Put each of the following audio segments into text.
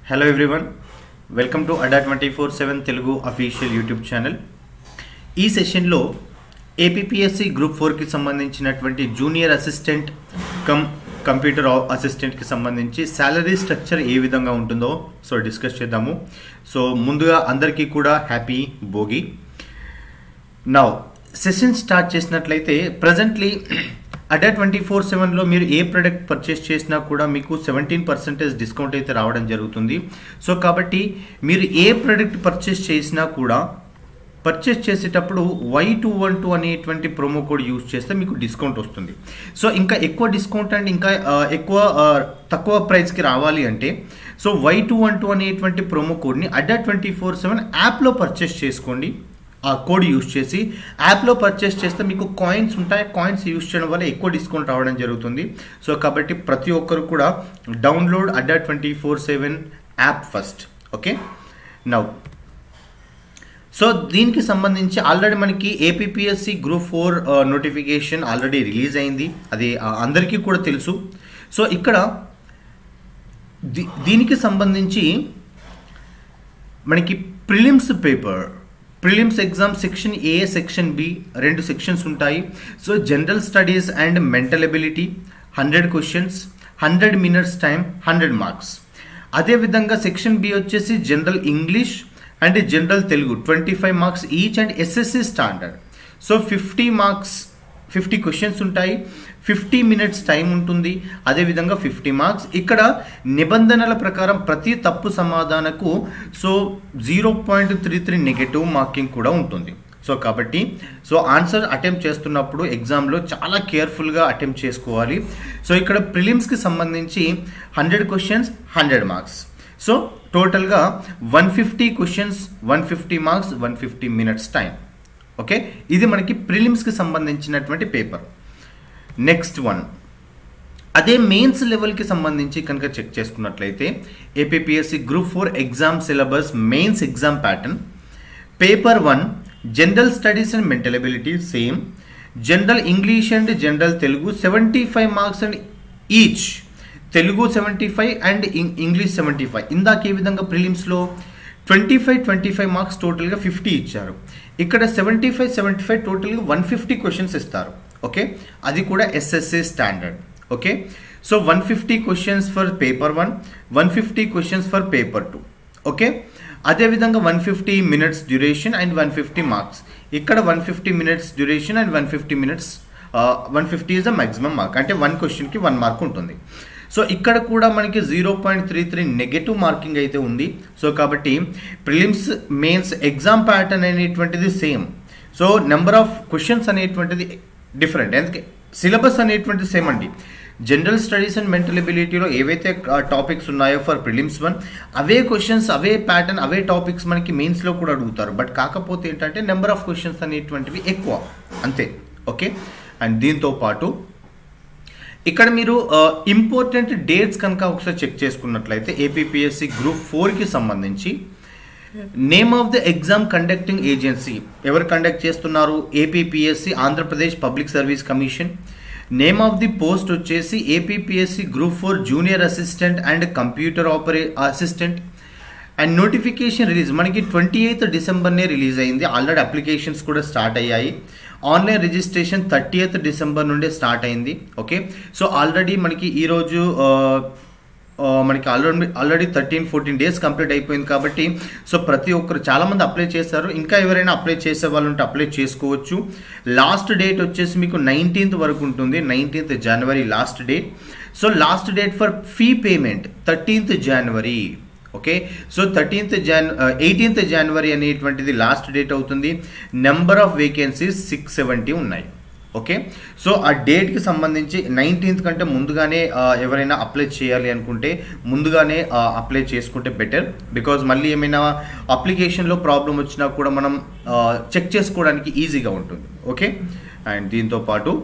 hello everyone welcome to Adda twenty four seven Telugu official YouTube channel ఈ సెషన్లో APSC group ఫోర్కి సంబంధించినటువంటి జూనియర్ అసిస్టెంట్ కమ్ కంప్యూటర్ అసిస్టెంట్కి సంబంధించి శాలరీ స్ట్రక్చర్ ఏ విధంగా ఉంటుందో సో డిస్కస్ చేద్దాము సో ముందుగా అందరికీ కూడా happy Bhogi now session start చేసినట్లయితే ప్రజెంట్లీ అడా ట్వంటీ ఫోర్ సెవెన్లో మీరు ఏ ప్రోడక్ట్ పర్చేస్ చేసినా కూడా మీకు సెవెంటీన్ పర్సెంటేజ్ డిస్కౌంట్ అయితే రావడం జరుగుతుంది సో కాబట్టి మీరు ఏ ప్రోడక్ట్ పర్చేస్ చేసినా కూడా పర్చేస్ చేసేటప్పుడు వై టూ వన్ టూ అనేటువంటి ప్రోమో కోడ్ యూజ్ చేస్తే మీకు డిస్కౌంట్ వస్తుంది సో ఇంకా ఎక్కువ డిస్కౌంట్ అండ్ ఇంకా ఆ, ఎక్కువ ఆ, తక్కువ ప్రైస్కి రావాలి అంటే so Y two one two అనేటువంటి ప్రోమో కోడ్ని అడ్డా ట్వంటీ ఫోర్ సెవెన్ యాప్లో పర్చేస్ చేసుకోండి ఆ కోడ్ యూస్ చేసి యాప్లో పర్చేస్ చేస్తే మీకు కాయిన్స్ ఉంటాయి కాయిన్స్ యూస్ చేయడం వల్ల ఎక్కువ డిస్కౌంట్ రావడం జరుగుతుంది సో కాబట్టి ప్రతి ఒక్కరు కూడా download Adda twenty four seven app first okay now so దీనికి సంబంధించి ఆల్రెడీ మనకి APSC group four notification already release అయింది అది ఆ, అందరికీ కూడా తెలుసు సో ఇక్కడ దీ- దీనికి సంబంధించి మనకి prelims paper prelims exam section A section B రెండు సెక్షన్స్ ఉంటాయి so general studies and mental ability hundred questions hundred minutes time hundred marks అదేవిధంగా సెక్షన్ బి వచ్చేసి general English and general Telugu twenty five marks each and SSC standard so fifty marks fifty questions ఉంటాయి fifty minutes time ఉంటుంది అదేవిధంగా fifty marks ఇక్కడ నిబంధనల ప్రకారం ప్రతి తప్పు సమాధానకు so zero point three three negative marking కూడా ఉంటుంది సో కాబట్టి సో ఆన్సర్ అటెంప్ట్ చేస్తున్నప్పుడు ఎగ్జామ్లో చాలా కేర్ఫుల్గా అటెంప్ట్ చేసుకోవాలి సో ఇక్కడ ప్రిలిమ్స్కి సంబంధించి hundred questions hundred marks so టోటల్గా one fifty questions one fifty marks one fifty minutes time okay ఇది మనకి ప్రిలిమ్స్కి సంబంధించినటువంటి పేపర్ నెక్స్ట్ వన్ అదే మెయిన్స్ లెవెల్కి సంబంధించి కనుక చెక్ చేసుకున్నట్లయితే APSC group four exam syllabus mains exam pattern paper one general studies and mental ability same general English and general Telugu seventy five marks and each Telugu seventy five and English seventy five ఇందాక ఏ విధంగా ప్రిలిమ్స్లో twenty five twenty five marks టోటల్గా fifty ఇచ్చారు ఇక్కడ seventy five seventy five టోటల్గా one fifty questions ఇస్తారు okay అది కూడా SSA standard okay so one fifty questions for paper one one fifty questions for paper two okay అదేవిధంగా one fifty minutes duration and one fifty marks ఇక్కడ one fifty minutes duration and one fifty minutes one fifty is the maximum mark అంటే one క్వశ్చన్కి one mark ఉంటుంది so ఇక్కడ కూడా మనకి zero point three three negative marking అయితే ఉంది so కాబట్టి ప్రిలిమ్స్ మెయిన్స్ ఎగ్జామ్ ప్యాటర్న్ అనేటువంటిది same so number of questions అనేటువంటిది డిఫరెంట్ ఎందుకంటే సిలబస్ అనేటువంటిది సేమ్ అండి జనరల్ స్టడీస్ అండ్ మెంటల్ ఎబిలిటీలో ఏవైతే టాపిక్స్ ఉన్నాయో ఫర్ ప్రిలిమ్స్ వన్ అవే క్వశ్చన్స్ అవే ప్యాటర్న్ అవే టాపిక్స్ మనకి మెయిన్స్లో కూడా అడుగుతారు బట్ కాకపోతే ఏంటంటే నెంబర్ ఆఫ్ క్వశ్చన్స్ అనేటువంటివి ఎక్కువ అంతే ఓకే అండ్ దీంతో పాటు ఇక్కడ మీరు ఇంపార్టెంట్ డేట్స్ కనుక ఒకసారి చెక్ చేసుకున్నట్లయితే ఏపీఎస్సి గ్రూప్ ఫోర్కి సంబంధించి name of the exam conducting agency ఎవరు కండక్ట్ చేస్తున్నారు APSC Andhra Pradesh public service commission name of the post వచ్చేసి APSC group four junior assistant and computer operator assistant and notification release మనకి twenty eighth డిసెంబర్నే release అయింది already applications కూడా start అయ్యాయి online registration thirty eighth December నుండే start అయింది okay so already మనకి ఈరోజు ఆ, ఆ, మనకి already already thirteen fourteen days complete అయిపోయింది కాబట్టి సో ప్రతి ఒక్కరు చాలామంది అప్లై చేశారు ఇంకా ఎవరైనా అప్లై చేసే వాళ్ళు ఉంటే అప్లై చేసుకోవచ్చు లాస్ట్ డేట్ వచ్చేసి మీకు నైన్టీన్త్ వరకు ఉంటుంది nineteenth January last date so last date for fee payment thirteenth January okay so thirteenth Jan eighteenth January అనేటువంటిది లాస్ట్ డేట్ అవుతుంది number of vacancies six seventy ఉన్నాయి ఓకే సో ఆ డేట్కి సంబంధించి నైన్టీన్త్ కంటే ముందుగానే ఆ, ఎవరైనా అప్లై చేయాలి అనుకుంటే ముందుగానే అప్లై చేసుకుంటే బెటర్ బికాజ్ మళ్ళీ ఏమైనా అప్లికేషన్లో ప్రాబ్లం వచ్చినా కూడా మనం చెక్ చేసుకోవడానికి ఈజీగా ఉంటుంది ఓకే అండ్ దీంతో పాటు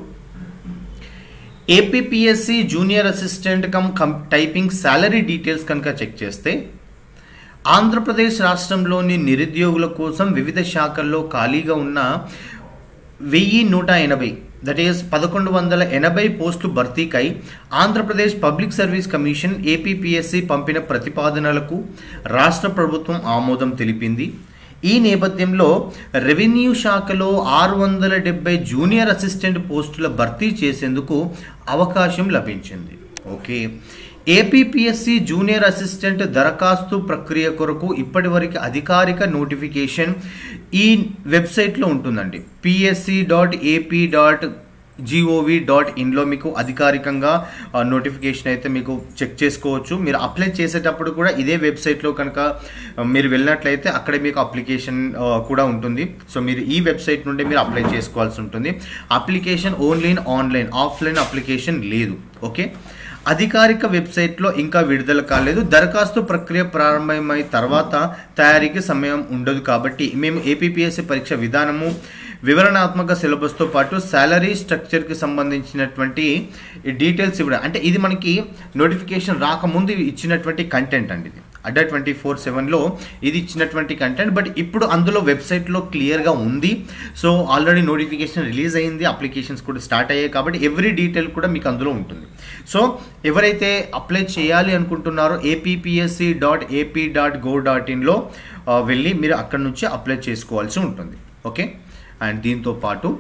ఏపీఎస్సి జూనియర్ అసిస్టెంట్ కమ్ కం టైపింగ్ శాలరీ డీటెయిల్స్ కనుక చెక్ చేస్తే ఆంధ్రప్రదేశ్ రాష్ట్రంలోని నిరుద్యోగుల కోసం వివిధ శాఖల్లో ఖాళీగా ఉన్న వెయ్యి నూట ఎనభై దట్ ఈస్ పదకొండు వందల ఎనభై పోస్టులు భర్తీకై Andhra Pradesh public service commission APPSC పంపిన ప్రతిపాదనలకు రాష్ట్ర ప్రభుత్వం ఆమోదం తెలిపింది ఈ నేపథ్యంలో రెవెన్యూ శాఖలో ఆరు వందల డెబ్బై జూనియర్ అసిస్టెంట్ పోస్టుల భర్తీ చేసేందుకు అవకాశం లభించింది ఓకే ఏపీపీఎస్సి జూనియర్ అసిస్టెంట్ దరఖాస్తు ప్రక్రియ కొరకు ఇప్పటివరకు అధికారిక నోటిఫికేషన్ ఈ వెబ్సైట్లో ఉంటుందండి PSC dot AP dot GOV dot ఇన్లో మీకు అధికారికంగా నోటిఫికేషన్ అయితే మీకు చెక్ చేసుకోవచ్చు మీరు అప్లై చేసేటప్పుడు కూడా ఇదే వెబ్సైట్లో కనుక మీరు వెళ్ళినట్లయితే అక్కడ మీకు అప్లికేషన్ కూడా ఉంటుంది సో మీరు ఈ వెబ్సైట్ నుండి మీరు అప్లై చేసుకోవాల్సి ఉంటుంది application only in online offline application లేదు ఓకే అధికారిక వెబ్సైట్లో ఇంకా విడుదల కాలేదు దరఖాస్తు ప్రక్రియ ప్రారంభమై తర్వాత తయారీకి సమయం ఉండదు కాబట్టి మేము ఏపీపీఎస్సీ పరీక్ష విధానము వివరణాత్మక సిలబస్తో పాటు శాలరీ స్ట్రక్చర్కి సంబంధించినటువంటి డీటెయిల్స్ ఇవ్వడం అంటే ఇది మనకి నోటిఫికేషన్ రాకముందు ఇచ్చినటువంటి కంటెంట్ అండి ఇది అడ్డా ట్వంటీ ఫోర్ సెవెన్లో ఇది ఇచ్చినటువంటి కంటెంట్ బట్ ఇప్పుడు అందులో వెబ్సైట్లో క్లియర్గా ఉంది సో ఆల్రెడీ నోటిఫికేషన్ రిలీజ్ అయింది అప్లికేషన్స్ కూడా స్టార్ట్ అయ్యాయి కాబట్టి ఎవ్రీ డీటెయిల్ కూడా మీకు అందులో ఉంటుంది సో ఎవరైతే అప్లై చేయాలి అనుకుంటున్నారో APPSC dot AP dot gov dot ఇన్లో వెళ్ళి మీరు అక్కడ నుంచి అప్లై చేసుకోవాల్సి ఉంటుంది ఓకే అండ్ దీంతో పాటు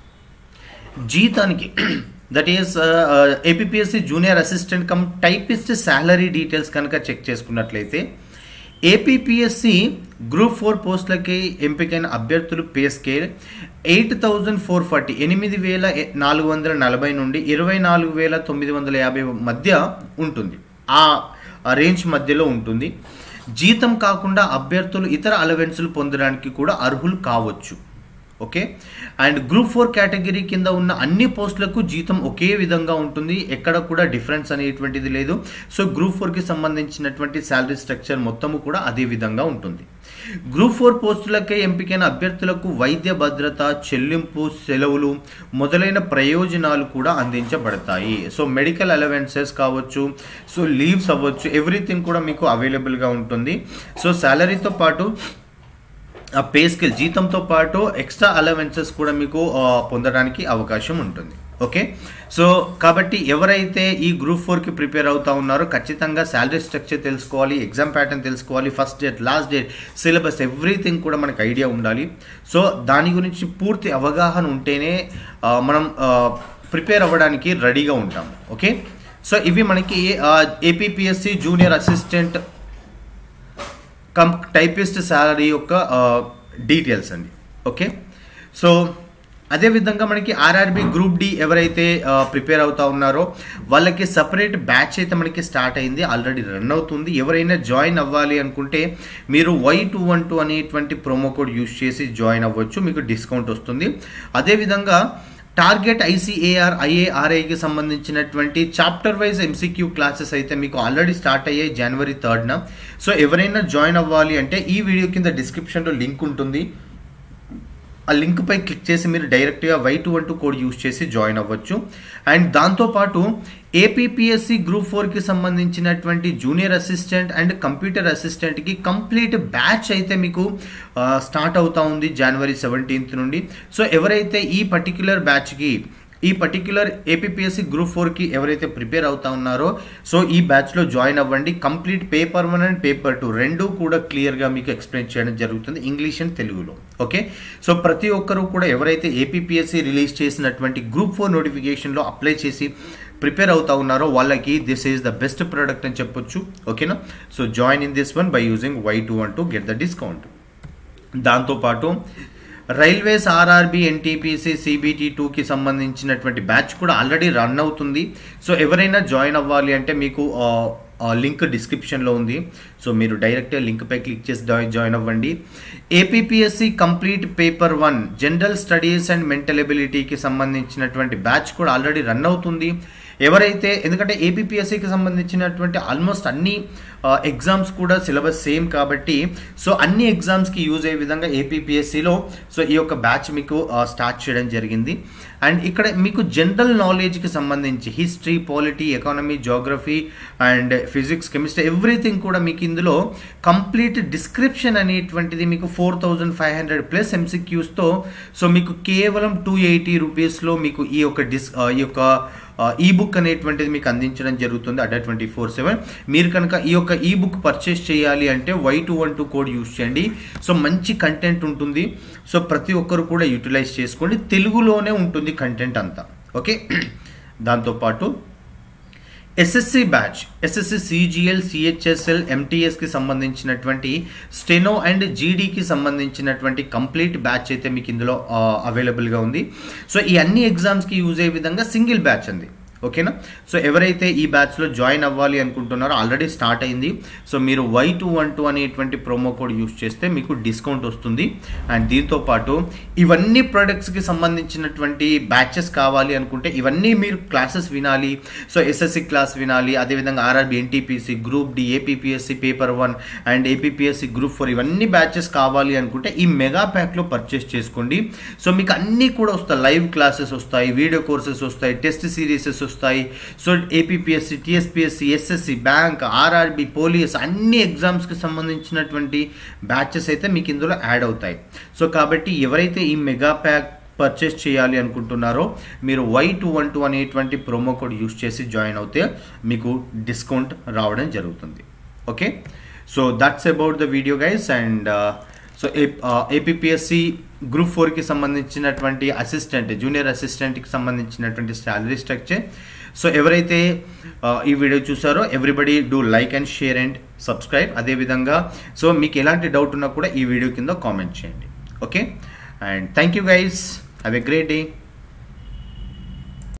జీతానికి that is APSC junior assistant cum typist salary details కనుక చెక్ చేసుకున్నట్లయితే ఏపీపీఎస్సి గ్రూప్ ఫోర్ పోస్టులకి ఎంపికైన అభ్యర్థులు pay scale eight thousand four forty ఎనిమిది వేల నాలుగు వందల నలభై నుండి ఇరవై నాలుగు వేల తొమ్మిది వందల యాభై మధ్య ఉంటుంది ఆ రేంజ్ మధ్యలో ఉంటుంది జీతం కాకుండా అభ్యర్థులు ఇతర అలవెన్సులు పొందడానికి కూడా అర్హులు కావచ్చు okay and group four category కింద ఉన్న అన్ని పోస్టులకు జీతం ఒకే విధంగా ఉంటుంది ఎక్కడ కూడా డిఫరెన్స్ అనేటువంటిది లేదు సో గ్రూప్ ఫోర్కి సంబంధించినటువంటి శాలరీ స్ట్రక్చర్ మొత్తము కూడా అదే విధంగా ఉంటుంది గ్రూప్ ఫోర్ పోస్టులకే ఎంపికైన అభ్యర్థులకు వైద్య భద్రత చెల్లింపు సెలవులు మొదలైన ప్రయోజనాలు కూడా అందించబడతాయి సో మెడికల్ అలవెన్సెస్ కావచ్చు సో లీవ్స్ అవ్వచ్చు ఎవ్రీథింగ్ కూడా మీకు అవైలబుల్గా ఉంటుంది సో శాలరీతో పాటు ఆ పే స్కేల్ జీతంతో పాటు ఎక్స్ట్రా అలవెన్సెస్ కూడా మీకు పొందడానికి అవకాశం ఉంటుంది ఓకే సో కాబట్టి ఎవరైతే ఈ గ్రూప్ ఫోర్కి ప్రిపేర్ అవుతా ఉన్నారో ఖచ్చితంగా శాలరీ స్ట్రక్చర్ తెలుసుకోవాలి ఎగ్జామ్ ప్యాటర్న్ తెలుసుకోవాలి first date last date syllabus everything కూడా మనకు ఐడియా ఉండాలి సో దాని గురించి పూర్తి అవగాహన ఉంటేనే మనం ప్రిపేర్ అవ్వడానికి రెడీగా ఉంటాము ఓకే సో ఇవి మనకి APPSC junior assistant cum typist salary యొక్క డీటెయిల్స్ అండి ఓకే సో అదేవిధంగా మనకి ఆర్ఆర్బి గ్రూప్ డి ఎవరైతే ప్రిపేర్ అవుతా ఉన్నారో వాళ్ళకి సపరేట్ బ్యాచ్ అయితే మనకి స్టార్ట్ అయింది ఆల్రెడీ రన్ అవుతుంది ఎవరైనా జాయిన్ అవ్వాలి అనుకుంటే మీరు వై టూ వన్ టూ అనేటువంటి ప్రోమో కోడ్ యూస్ చేసి జాయిన్ అవ్వచ్చు మీకు డిస్కౌంట్ వస్తుంది అదేవిధంగా టార్గెట్ ఐసీఏఆర్ ఐఏఆర్ఐకి సంబంధించినటువంటి చాప్టర్ వైజ్ ఎంసీక్యూ క్లాసెస్ అయితే మీకు ఆల్రెడీ స్టార్ట్ అయ్యాయి జనవరి థర్డ్న సో ఎవరైనా జాయిన్ అవ్వాలి అంటే ఈ వీడియో కింద డిస్క్రిప్షన్లో లింక్ ఉంటుంది ఆ లింక్పై క్లిక్ చేసి మీరు డైరెక్ట్గా Y two one two code use చేసి జాయిన్ అవ్వచ్చు అండ్ దాంతోపాటు ఏపీపీఎస్సి గ్రూప్ ఫోర్కి సంబంధించినటువంటి జూనియర్ అసిస్టెంట్ అండ్ కంప్యూటర్ అసిస్టెంట్కి కంప్లీట్ బ్యాచ్ అయితే మీకు స్టార్ట్ అవుతా ఉంది జనవరి సెవెంటీన్త్ నుండి సో ఎవరైతే ఈ పర్టిక్యులర్ బ్యాచ్కి ఈ పర్టిక్యులర్ ఏపీఎస్సి గ్రూప్ ఫోర్కి ఎవరైతే ప్రిపేర్ అవుతా ఉన్నారో సో ఈ బ్యాచ్లో జాయిన్ అవ్వండి complete paper one and paper two రెండు కూడా క్లియర్గా మీకు ఎక్స్ప్లెయిన్ చేయడం జరుగుతుంది ఇంగ్లీష్ అండ్ తెలుగులో ఓకే సో ప్రతి ఒక్కరూ కూడా ఎవరైతే ఏపీఎస్సి రిలీజ్ చేసినటువంటి గ్రూప్ ఫోర్ నోటిఫికేషన్లో అప్లై చేసి ప్రిపేర్ అవుతా ఉన్నారో వాళ్ళకి this is the best product అని చెప్పొచ్చు ఓకేనా so join in this one by using Y two one to get the discount దాంతోపాటు రైల్వేస్ ఆర్ఆర్బి ఎన్టీపీసీ సిబిటి టూకి సంబంధించినటువంటి బ్యాచ్ కూడా ఆల్రెడీ రన్ అవుతుంది సో ఎవరైనా జాయిన్ అవ్వాలి అంటే మీకు లింక్ డిస్క్రిప్షన్లో ఉంది సో మీరు డైరెక్ట్గా లింక్పై క్లిక్ చేసి జాయిన్ అవ్వండి APSC complete paper one general studies and mental ఎబిలిటీకి సంబంధించినటువంటి బ్యాచ్ కూడా ఆల్రెడీ రన్ అవుతుంది ఎవరైతే ఎందుకంటే ఏపీఎస్సికి సంబంధించినటువంటి ఆల్మోస్ట్ అన్ని ఎగ్జామ్స్ కూడా సిలబస్ సేమ్ కాబట్టి సో అన్ని ఎగ్జామ్స్కి యూజ్ అయ్యే విధంగా ఏపీఎస్సిలో సో ఈ యొక్క బ్యాచ్ మీకు స్టార్ట్ చేయడం జరిగింది అండ్ ఇక్కడ మీకు జనరల్ నాలెడ్జ్కి సంబంధించి history polity economy geography and physics chemistry everything కూడా మీకు ఇందులో కంప్లీట్ డిస్క్రిప్షన్ అనేటువంటిది మీకు four thousand five hundred plus ఎంసీక్యూస్తో సో మీకు కేవలం టూ ఎయిటీ రూపీస్లో మీకు ఈ యొక్క డిస్ ఈ యొక్క ఈ బుక్ అనేటువంటిది మీకు అందించడం జరుగుతుంది అడ్డా ట్వంటీ ఫోర్ సెవెన్ మీరు కనుక ఈ యొక్క ఈ బుక్ పర్చేస్ చేయాలి అంటే Y two one two code use చేయండి సో మంచి కంటెంట్ ఉంటుంది సో ప్రతి ఒక్కరు కూడా యూటిలైజ్ చేసుకోండి తెలుగులోనే ఉంటుంది కంటెంట్ అంతా ఓకే దాంతోపాటు SSC batch SSC CGL CHSL ఎంటీఎస్కి సంబంధించినటువంటి స్టెనో అండ్ జీడీకి సంబంధించినటువంటి కంప్లీట్ బ్యాచ్ అయితే మీకు ఇందులో అవైలబుల్గా ఉంది సో ఈ అన్ని ఎగ్జామ్స్కి యూజ్ అయ్యే విధంగా సింగిల్ బ్యాచ్ అంది ఓకేనా సో ఎవరైతే ఈ బ్యాచ్లో జాయిన్ అవ్వాలి అనుకుంటున్నారో ఆల్రెడీ స్టార్ట్ అయింది సో మీరు వై టూ వన్ టూ అనేటువంటి ప్రోమో కోడ్ యూస్ చేస్తే మీకు డిస్కౌంట్ వస్తుంది అండ్ దీంతో పాటు ఇవన్నీ ప్రొడక్ట్స్కి సంబంధించినటువంటి బ్యాచెస్ కావాలి అనుకుంటే ఇవన్నీ మీరు క్లాసెస్ వినాలి సో ఎస్ఎస్సి క్లాస్ వినాలి అదేవిధంగా RRB NTPC group D APSC paper one and APSC group four ఇవన్నీ బ్యాచెస్ కావాలి అనుకుంటే ఈ మెగా ప్యాక్లో పర్చేస్ చేసుకోండి సో మీకు అన్నీ కూడా వస్తాయి లైవ్ క్లాసెస్ వస్తాయి వీడియో కోర్సెస్ వస్తాయి టెస్ట్ సిరీసెస్ వస్తాయి so APSC TSPSC SSC bank RRB police అన్ని ఎగ్జామ్స్కి సంబంధించినటువంటి బ్యాచెస్ అయితే మీకు ఇందులో యాడ్ అవుతాయి సో కాబట్టి ఎవరైతే ఈ మెగా ప్యాక్ పర్చేస్ చేయాలి అనుకుంటున్నారో మీరు వై టూ వన్ టూ అనేటువంటి ప్రోమో కోడ్ యూస్ చేసి జాయిన్ అవుతే మీకు డిస్కౌంట్ రావడం జరుగుతుంది okay so that's about the video guys and so APSC group ఫోర్కి సంబంధించినటువంటి అసిస్టెంట్ జూనియర్ అసిస్టెంట్కి సంబంధించినటువంటి శాలరీ స్ట్రక్చర్ సో ఎవరైతే ఈ వీడియో చూసారో everybody do like and share and subscribe అదేవిధంగా సో మీకు ఎలాంటి డౌట్ ఉన్నా కూడా ఈ వీడియో కింద కామెంట్ చేయండి okay and thank you guys have a great day